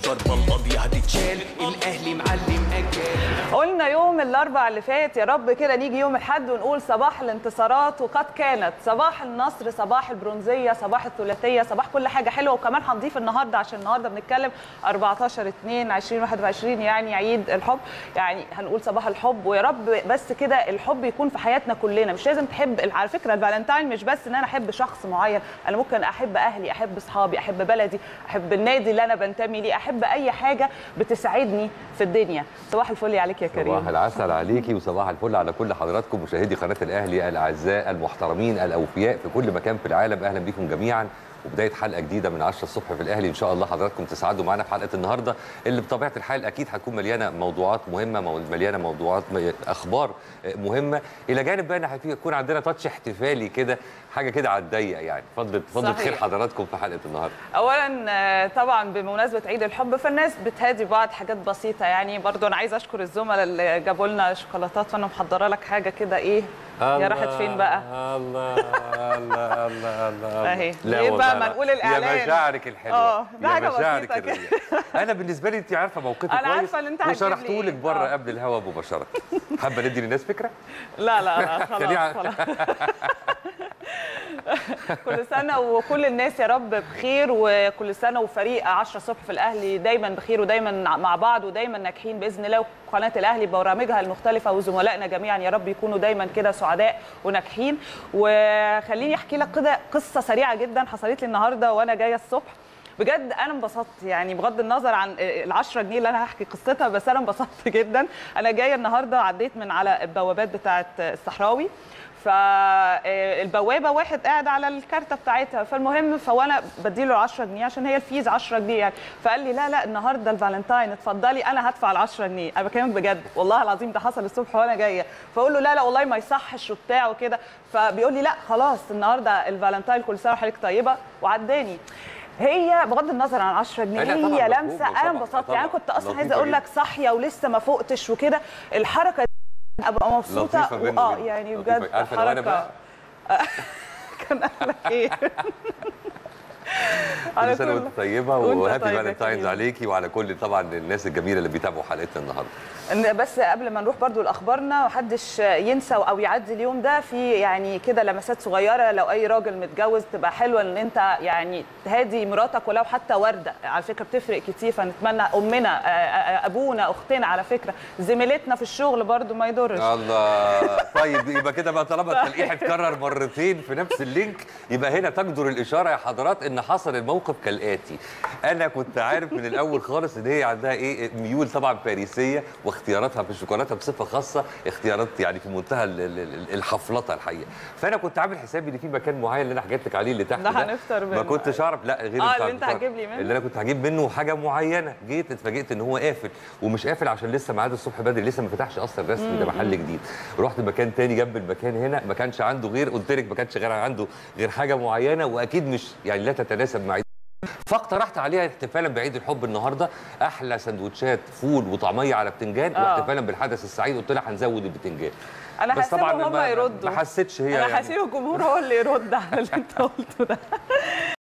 الضربة القاضية هتتشال الأهلي معلم أجال قلنا يوم الاربع اللي فات يا رب كده نيجي يوم الاحد ونقول صباح الانتصارات وقد كانت صباح النصر صباح البرونزيه صباح الثلاثيه صباح كل حاجه حلوه وكمان هنضيف النهارده عشان النهارده بنتكلم 14 2 2021 يعني عيد الحب يعني هنقول صباح الحب ويا رب بس كده الحب يكون في حياتنا كلنا مش لازم تحب على فكره الفالنتاين مش بس ان انا احب شخص معين انا ممكن احب اهلي احب اصحابي احب بلدي احب النادي اللي انا بنتمي ليه احب اي حاجه بتسعدني في الدنيا صباح الفل عليك يا كريم صباح العسل عليكي وصباح الفل على كل حضراتكم مشاهدي قناه الاهلي الاعزاء المحترمين الاوفياء في كل مكان في العالم اهلا بكم جميعا وبدايه حلقه جديده من 10 الصبح في الاهلي ان شاء الله حضراتكم تسعدوا معانا في حلقه النهارده اللي بطبيعه الحال اكيد هتكون مليانه موضوعات مهمه مو- مليانه موضوعات م- اخبار مهمه الى جانب بقى ان هيكون عندنا تاتش احتفالي كده حاجه كده على الضيق يعني اتفضل اتفضل صحيح. خير حضراتكم في حلقه النهارده اولا آه، طبعا بمناسبه عيد الحب فالناس بتهادي بعض حاجات بسيطه يعني برضو انا عايزه اشكر الزملاء اللي جابوا لنا شوكولاتات وانا محضره لك حاجه كده ايه يا راحت فين بقى الله الله الله الله أهي. لا ليه والله بقى ما لا. نقول الإعلان؟ يا مشاعرك الحلوه آه، ده يا حاجة مشاعرك بسيطة الرقيقة. انا بالنسبه لي انت عارفه موقفي أنا كويس عارفة إن أنت هتجيب لي وشرحته لك إيه. بره آه. قبل الهوا مباشره حابه ندي للناس فكره لا لا لا خليها- خلاص خلاص كل سنه وكل الناس يا رب بخير وكل سنه وفريق 10 الصبح في الاهلي دايما بخير ودايما مع بعض ودايما ناجحين باذن الله وقناه الاهلي ببرامجها المختلفه وزملائنا جميعا يا رب يكونوا دايما كده سعداء وناجحين وخليني احكي لك كده قصه سريعه جدا حصلت لي النهارده وانا جايه الصبح بجد انا انبسطت يعني بغض النظر عن ال 10 جنيه اللي انا هحكي قصتها بس انا انبسطت جدا انا جايه النهارده عديت من على البوابات بتاعه الصحراوي فالبوابه واحد قاعد على الكارته بتاعتها فالمهم فوانا بديله 10 جنيه عشان هي الفيز 10 جنيه يعني فقال لي لا لا النهارده الفالنتاين اتفضلي انا هدفع ال 10 جنيه انا بكلمك بجد والله العظيم ده حصل الصبح وانا جايه فاقول له لا لا والله ما يصحش وبتاع وكده فبيقول لي لا خلاص النهارده الفالنتاين كل سنه وحضرتك طيبه وعداني هي بغض النظر عن 10 جنيه لا، طبعاً هي مفهوم، لمسه طبعاً، انا انبسطت يعني أنا طبعاً. كنت اصلا عايزه لطيفة اقول جداً. لك صاحيه ولسه ما فقتش وكده الحركه دي ابقى مبسوطه لطيفه منه اه جداً. يعني لطيفة. بجد عارفه لو انا بقى كان قال لك ايه على كل سنه كل- وانت طيبه وأنت وهابي طيب يا فالنتاينز كريم. عليكي وعلى كل طبعا الناس الجميله اللي بيتابعوا حلقتنا النهارده إن بس قبل ما نروح برضو لاخبارنا محدش ينسى او يعدي اليوم ده في يعني كده لمسات صغيره لو اي راجل متجوز تبقى حلوه ان انت يعني تهادي مراتك ولو حتى ورده على فكره بتفرق كتير فنتمنى امنا آه، آه، ابونا اختنا على فكره زميلتنا في الشغل برضو ما يضرش الله طيب يبقى كده بقى طالما التلقيح اتكرر مرتين في نفس اللينك يبقى هنا تجدر الاشاره يا حضرات ان حصل الموقف كالاتي انا كنت عارف من الاول خالص ان هي عندها ايه ميول طبعا باريسيه واختياراتها في الشوكولاته بصفه خاصه اختيارات يعني في منتهى ال- ال- ال- الحفلطه الحقيقه فانا كنت عامل حسابي ان في مكان معين اللي انا حكيت لك عليه اللي تحت ده ده هنفطر ما منه. كنتش اعرف لا غير آه، بتاع اللي أنت الفطار. هتجيب لي منه؟ اللي انا كنت هجيب منه حاجه معينه جيت اتفاجئت ان هو قافل ومش قافل عشان لسه ميعاد الصبح بدري لسه ما فتحش اصلا رسمي ده محل جديد رحت مكان تاني جنب المكان هنا ما كانش عنده غير قلت لك ما كانش غير عنده غير حاجه معينه واكيد مش يعني لا تتناسب مع فاقترحت عليها احتفالا بعيد الحب النهارده احلى سندوتشات فول وطعميه على بتنجان آه. واحتفالا بالحدث السعيد قلت لها هنزود البتنجان انا بس طبعا هسيبهم هم ما- يردوا ما حسيتش هي انا يعني هسيب الجمهور هو اللي يرد على اللي انت قلته ده